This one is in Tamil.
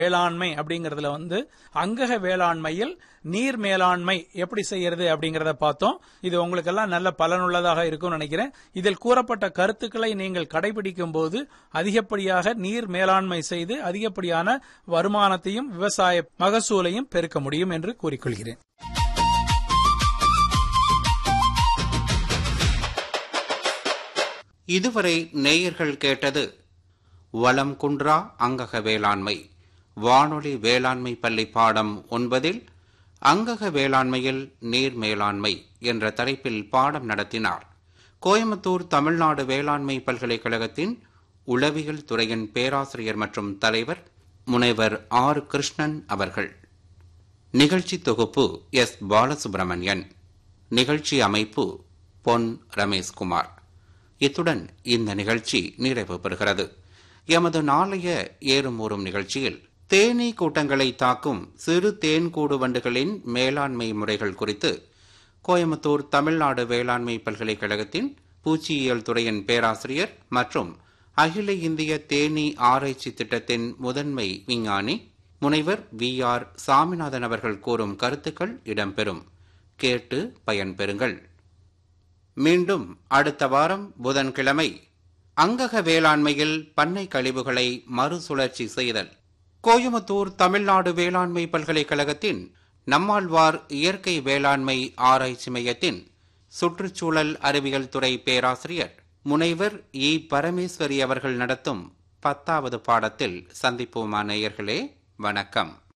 வேளாண்மை அப்படிங்கறதுல வந்து அங்கக வேளாண்மையில் நீர் மேலாண்மை எப்படி செய்யறது அப்படிங்கறத பார்த்தோம் இது உங்களுக்கெல்லாம் நல்ல பலனுள்ளதாக இருக்கும்னு நினைக்கிறேன் இதில் கூறப்பட்ட கருத்துக்களை நீங்கள் கடைபிடிக்கும் போது அதிகப்படியாக நீர் மேலாண்மை செய்து அதிகப்படியான வருமானத்தையும் விவசாய மகசூலையும் பெருக்க முடியும் என்று கூறிக்கொள்கிறேன் இதுவரை நேயர்கள் கேட்டது வளம் குன்றா அங்கக வேளாண்மை வானொலி வேளாண்மை பள்ளி பாடம் ஒன்பதில் அங்கக வேளாண்மையில் நீர் மேலாண்மை என்ற தலைப்பில் பாடம் நடத்தினார் கோயம்புத்தூர் தமிழ்நாடு வேளாண்மை பல்கலைக்கழகத்தின் உளவியல் துறையின் பேராசிரியர் மற்றும் தலைவர் முனைவர் ஆர் கிருஷ்ணன் அவர்கள் நிகழ்ச்சி தொகுப்பு எஸ் பாலசுப்ரமணியன் நிகழ்ச்சி அமைப்பு பொன் ரமேஷ்குமார் இத்துடன் இந்த நிகழ்ச்சி நிறைவு பெறுகிறது எமது நாளைய ஏறும் ஊறும் நிகழ்ச்சியில் தேனீ கூட்டங்களை தாக்கும் சிறு தேன்கூடு வண்டுகளின் மேலாண்மை முறைகள் குறித்து கோயம்புத்தூர் தமிழ்நாடு வேளாண்மை பல்கலைக்கழகத்தின் பூச்சியியல் துறையின் பேராசிரியர் மற்றும் அகில இந்திய தேனீ ஆராய்ச்சி திட்டத்தின் முதன்மை விஞ்ஞானி முனைவர் வி ஆர் சாமிநாதன் அவர்கள் கூறும் கருத்துக்கள் இடம்பெறும் கேட்டு பயன்பெறுங்கள் மீண்டும் அடுத்த வாரம் புதன்கிழமை அங்கக வேளாண்மையில் பண்ணை கழிவுகளை மறுசுழற்சி செய்தல் கோயமுத்தூர் தமிழ்நாடு வேளாண்மை பல்கலைக்கழகத்தின் நம்மாழ்வார் இயற்கை வேளாண்மை ஆராய்ச்சி மையத்தின் சுற்றுச்சூழல் அறிவியல் துறை பேராசிரியர் முனைவர் இ பரமேஸ்வரி அவர்கள் நடத்தும் பத்தாவது பாடத்தில் சந்திப்போமா நேயர்களே வணக்கம்